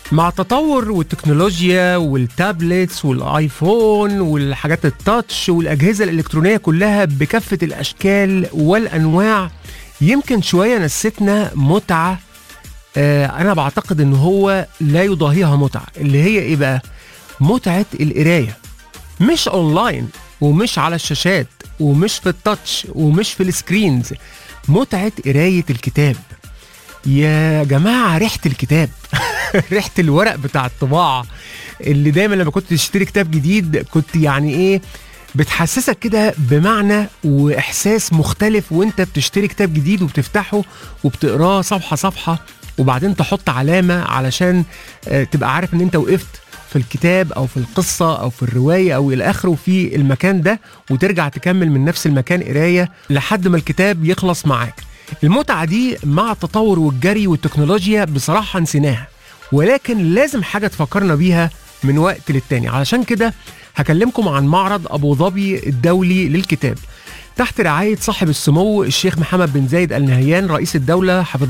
مع التطور والتكنولوجيا والتابلتس والايفون والحاجات التاتش والاجهزه الالكترونيه كلها بكافه الاشكال والانواع يمكن شويه نستنا متعه آه انا بعتقد ان هو لا يضاهيها متعه اللي هي ايه بقى متعه القرايه مش اونلاين ومش على الشاشات ومش في التاتش ومش في السكرينز متعه قرايه الكتاب يا جماعه ريحه الكتاب ريحه الورق بتاع الطباعه اللي دايما لما كنت تشتري كتاب جديد كنت يعني ايه بتحسسك كده بمعنى واحساس مختلف وانت بتشتري كتاب جديد وبتفتحه وبتقراه صفحه صفحه وبعدين تحط علامه علشان آه، تبقى عارف ان انت وقفت في الكتاب او في القصه او في الروايه او الى اخره في المكان ده وترجع تكمل من نفس المكان قرايه لحد ما الكتاب يخلص معاك المتعه دي مع التطور والجري والتكنولوجيا بصراحه نسيناها ولكن لازم حاجه تفكرنا بيها من وقت للتاني علشان كده هكلمكم عن معرض ابو ظبي الدولي للكتاب تحت رعايه صاحب السمو الشيخ محمد بن زايد ال نهيان رئيس الدوله حفظه